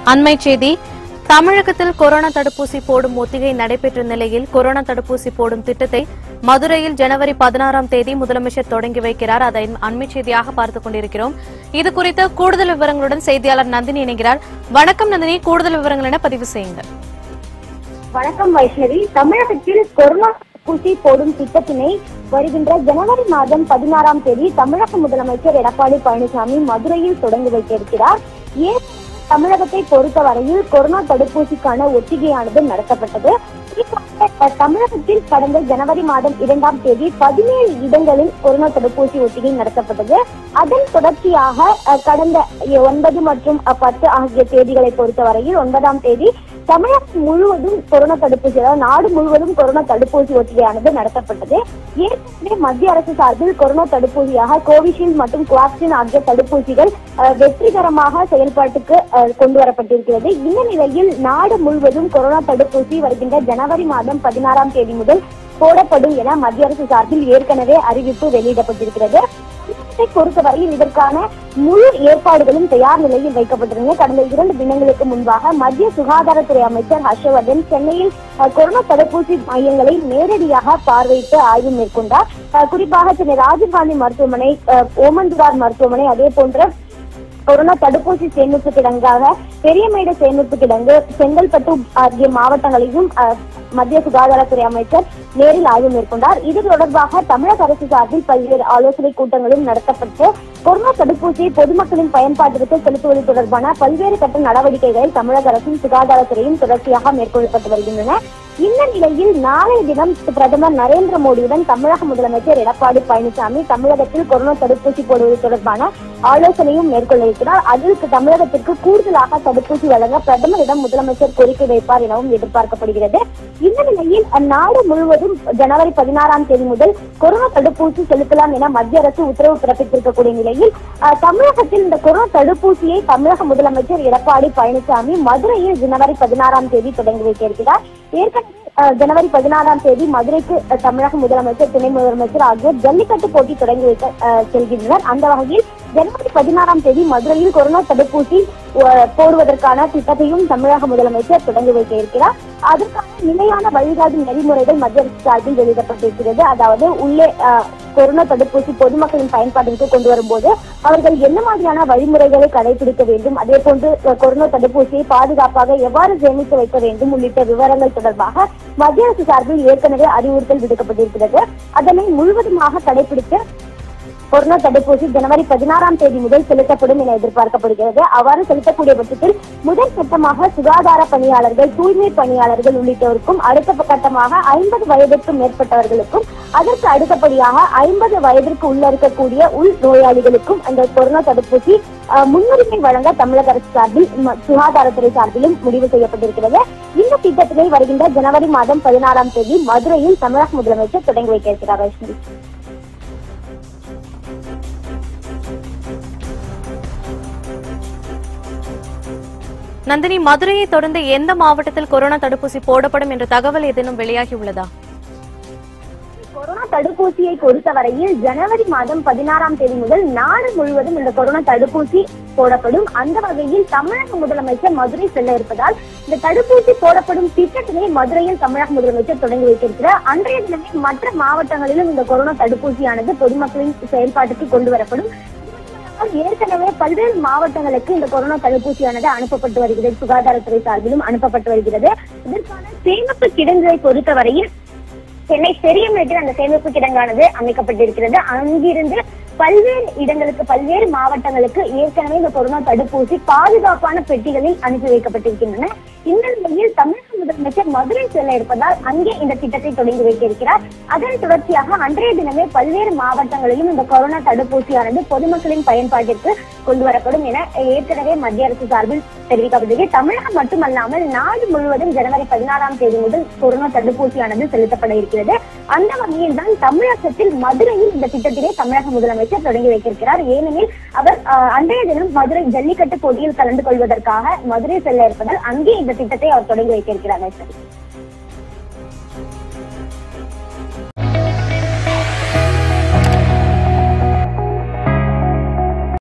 அண்மை செய்தி தமிழகத்தில் கொரோனா தடுப்பூசி போடும் ஒத்திகை நடைபெற்ற நிலையில் கொரோனா தடுப்பூசி போடும் திட்டத்தை மதுரையில் ஜனவரி பதினாறாம் தேதி முதலமைச்சர் தொடங்கி வைக்கிறார் அதை அண்மை செய்தியாக பார்த்துக் கொண்டிருக்கிறோம் இது குறித்த கூடுதல் விவரங்களுடன் செய்தியாளர் நந்தினி இணைகிறார் வணக்கம் நந்தினி கூடுதல் விவரங்கள் என பதிவு செய்யுங்கள் வணக்கம் வைஷ்ணவி தமிழகத்தில் கொரோனா தடுப்பூசி போடும் திட்டத்தினை வருகின்ற ஜனவரி மாதம் பதினாறாம் தேதி தமிழக முதலமைச்சர் எடப்பாடி பழனிசாமி மதுரையில் தொடங்கி வைக்க இருக்கிறார் ஏன் தமிழகத்தை பொறுத்தவரையில் கொரோனா தடுப்பூசிக்கான ஒத்திகையானது நடத்தப்பட்டது குறிப்பாக தமிழகத்தில் கடந்த ஜனவரி மாதம் இரண்டாம் தேதி பதினேழு இடங்களில் கொரோனா தடுப்பூசி ஒத்திகை நடத்தப்பட்டது அதன் தொடர்ச்சியாக அஹ், கடந்த ஒன்பது மற்றும் அஹ், பத்து ஆகிய தேதிகளை பொறுத்தவரையில் ஒன்பதாம் தேதி தமிழகம் முழுவதும் கொரோனா தடுப்பூசி அதாவது நாடு முழுவதும் கொரோனா தடுப்பூசி ஒத்திகையானது நடத்தப்பட்டது ஏற்கனவே மத்திய அரசு சார்பில் கொரோனா தடுப்பூசியாக கோவிஷீல்டு மற்றும் குவாக்சின் ஆகிய தடுப்பூசிகள் அஹ், வெற்றிகரமாக செயல்பாட்டுக்கு அஹ், கொண்டு வரப்பட்டிருக்கிறது இந்த நிலையில் நாடு முழுவதும் கொரோனா தடுப்பூசி வருகின்ற ஜனவரி மாதம் பதினாறாம் தேதி முதல் போடப்படும் என மத்திய அரசு சார்பில் ஏற்கனவே அறிவிப்பு வெளியிடப்பட்டிருக்கிறது தமிழகத்தை பொறுத்தவரையில் இதற்கான முழு ஏற்பாடுகளும் தயார் நிலையில் வைக்கப்பட்டிருந்தன கடந்த இரண்டு தினங்களுக்கு முன்பாக மத்திய சுகாதாரத்துறை அமைச்சர் ஹர்ஷவர்தன் சென்னையில் அஹ், கொரோனா தடுப்பூசி மையங்களை நேரடியாக பார்வையிட்டு ஆய்வு மேற்கொண்டார் அஹ், குறிப்பாக சென்னை ராஜீவ்காந்தி மருத்துவமனை அஹ், ஓமந்தூரார் மருத்துவமனை அதே போன்ற கொரோனா தடுப்பூசி சேமிப்பு கிடங்காக பெரியமேடு சேமிப்பு கிடங்கு செங்கல்பட்டு ஆகிய மாவட்டங்களையும் அஹ், மத்திய சுகாதாரத்துறை அமைச்சர் நேரில் ஆய்வு மேற்கொண்டார் இது தொடர்பாக தமிழக அரசு சார்பில் பல்வேறு ஆலோசனை கூட்டங்களும் நடத்தப்பட்டு கொரோனா தடுப்பூசியை பொதுமக்களின் பயன்பாட்டிற்கு செலுத்துவது தொடர்பான பல்வேறு கட்ட நடவடிக்கைகளை தமிழக அரசும் சுகாதாரத்துறையும் தொடர்ச்சியாக மேற்கொள்ளப்பட்டு வருகின்றன இந்த நிலையில் நாளைய தினம் பிரதமர் நரேந்திர மோடியுடன் தமிழக முதலமைச்சர் எடப்பாடி பழனிசாமி தமிழகத்தில் கொரோனா தடுப்பூசி போடுவது தொடர்பான ஆலோசனையும் மேற்கொள்ள இருக்கிறார் அதற்கு தமிழகத்திற்கு கூடுதலாக தடுப்பூசி வழங்க பிரதமரிடம் முதலமைச்சர் கோரிக்கை வைப்பார் எனவும் எதிர்பார்க்கப்படுகிறது இந்த நிலையில் அந்நாடு முழுவதும் ஜனவரி பதினாறாம் தேதி முதல் கொரோனா தடுப்பூசி செலுத்தலாம் என மத்திய அரசு உத்தரவு பிறப்பித்திருக்கக்கூடிய நிலையில் அஹ், தமிழகத்தில் இந்த கொரோனா தடுப்பூசியை தமிழக முதலமைச்சர் எடப்பாடி பழனிசாமி மதுரையில் ஜனவரி பதினாறாம் தேதி தொடங்கி வைக்க இருக்கிறார் ஏற்கனவே அஹ், ஜனவரி பதினாறாம் தேதி மதுரைக்கு அஹ், தமிழக முதலமைச்சர் துணை முதலமைச்சர் ஆகியோர் ஜல்லிக்கட்டு போட்டி தொடங்கி வைக்க அஹ், செல்கின்றனர் அந்த வகையில் ஜனவரி பதினாறாம் தேதி மதுரையில் கொரோனா தடுப்பூசி அஹ், போடுவதற்கான திட்டத்தையும் தமிழக முதலமைச்சர் தொடங்கி வைக்க இருக்கிறார் அதற்கான நிலையான வழிகாட்டு நெறிமுறைகள் மத்திய அரசு சார்பில் வெளியிடப்பட்டிருக்கிறது அதாவது உள்ளே அஹ், கொரோனா தடுப்பூசி பொதுமக்களின் பயன்பாட்டிற்கு கொண்டு வரும்போது அவர்கள் என்ன மாதிரியான வழிமுறைகளை கடைபிடிக்க வேண்டும் அதே போன்று அஹ், கொரோனா தடுப்பூசியை பாதுகாப்பாக எவ்வாறு சேமித்து வைக்க வேண்டும் உள்ளிட்ட விவரங்கள் தொடர்பாக மத்திய அரசு சார்பில் ஏற்கனவே அறிவுறுத்தல் விடுக்கப்பட்டிருக்கிறது அதனை முழுவதுமாக கடைபிடித்து கொரோனா தடுப்பூசி ஜனவரி பதினாறாம் தேதி முதல் செலுத்தப்படும் என எதிர்பார்க்கப்படுகிறது அவ்வாறு செலுத்தக்கூடிய பட்சத்தில் முதல் கட்டமாக சுகாதார பணியாளர்கள் தூய்மை பணியாளர்கள் உள்ளிட்டோருக்கும் அடுத்த கட்டமாக ஐம்பது வயதிற்கும் மேற்பட்டவர்களுக்கும் அதற்கு அடுத்தபடியாக ஐம்பது வயதிற்கு உள்ள இருக்கக்கூடிய உள் நோயாளிகளுக்கும் அந்த கொரோனா தடுப்பூசி அஹ், முன்னுரிமை வழங்க தமிழக அரசு சார்பில் ம- சுகாதாரத்துறை சார்பிலும் முடிவு செய்யப்பட்டிருக்கிறது இந்த திட்டத்தினை வருகின்ற ஜனவரி மாதம் பதினாறாம் தேதி மதுரையில் தமிழக முதலமைச்சர் தொடங்கி வைக்க இருக்கிறார் வைஷ்ணவி நந்தினி மதுரையை தொடர்ந்து எந்த மாவட்டத்தில் கொரோனா தடுப்பூசி போடப்படும் என்ற தகவல் ஏதேனும் வெளியாகியுள்ளதா கொரோனா தடுப்பூசியை பொறுத்தவரையில் ஜனவரி மாதம் பதினாறாம் தேதி முதல் நாடு முழுவதும் இந்த கொரோனா தடுப்பூசி போடப்படும் அந்த வகையில் தமிழக முதலமைச்சர் மதுரை செல்ல இருப்பதால் இந்த தடுப்பூசி போடப்படும் திட்டத்தினை மதுரையில் தமிழக முதலமைச்சர் தொடங்கி வைத்திருக்கிறார் அன்றைய தினமே மற்ற மாவட்டங்களிலும் இந்த கொரோனா தடுப்பூசியானது பொதுமக்களின் செயல்பாட்டுக்கு கொண்டு வரப்படும் ஏற்கனவே பல்வேறு மாவட்டங்களுக்கு இந்த கொரோனா தடுப்பூசியானது அனுப்பப்பட்டு வருகிறது சுகாதாரத்துறை சார்பிலும் அனுப்பப்பட்டு வருகிறது இதற்கான சேமிப்பு கிடங்குகளை பொறுத்தவரையில் சென்னை பெரியமேட்டில் அந்த சேமிப்பு கிடங்கானது அமைக்கப்பட்டிருக்கிறது அங்கிருந்து பல்வேறு இடங்களுக்கு பல்வேறு மாவட்டங்களுக்கு ஏற்கனவே இந்த கொரோனா தடுப்பூசி பாதுகாப்பான பெட்டிகளில் அனுப்பி வைக்கப்பட்டிருக்கின்றன இந்த நிலையில் தமிழக முதலமைச்சர் மதுரை செல்ல இருப்பதால் அங்கே இந்த திட்டத்தை தொடங்கி வைக்க இருக்கிறார் அதன் தொடர்ச்சியாக அன்றைய தினமே பல்வேறு மாவட்டங்களிலும் இந்த கொரோனா தடுப்பூசியானது பொதுமக்களின் பயன்பாட்டிற்கு கொண்டு வரப்படும் என ஏற்கனவே மத்திய அரசு சார்பில் தெரிவிக்கப்பட்டது தமிழகம் மட்டுமல்லாமல் நாடு முழுவதும் ஜனவரி பதினாறாம் தேதி முதல் கொரோனா தடுப்பூசியானது செலுத்தப்பட இருக்கிறது அந்த வகையில் தான் தமிழகத்தில் மதுரையில் இந்த திட்டத்தினை தமிழக முதலமைச்சர் தொடங்கி வைத்திருக்கிறார் ஏனெனில் அவர் அஹ், அன்றைய தினம் மதுரை ஜல்லிக்கட்டு போட்டியில் கலந்து கொள்வதற்காக மதுரை செல்ல இருப்பதால் அங்கே இந்த திட்டத்தை அவர் தொடங்கி வைத்திருக்கிறார் சார்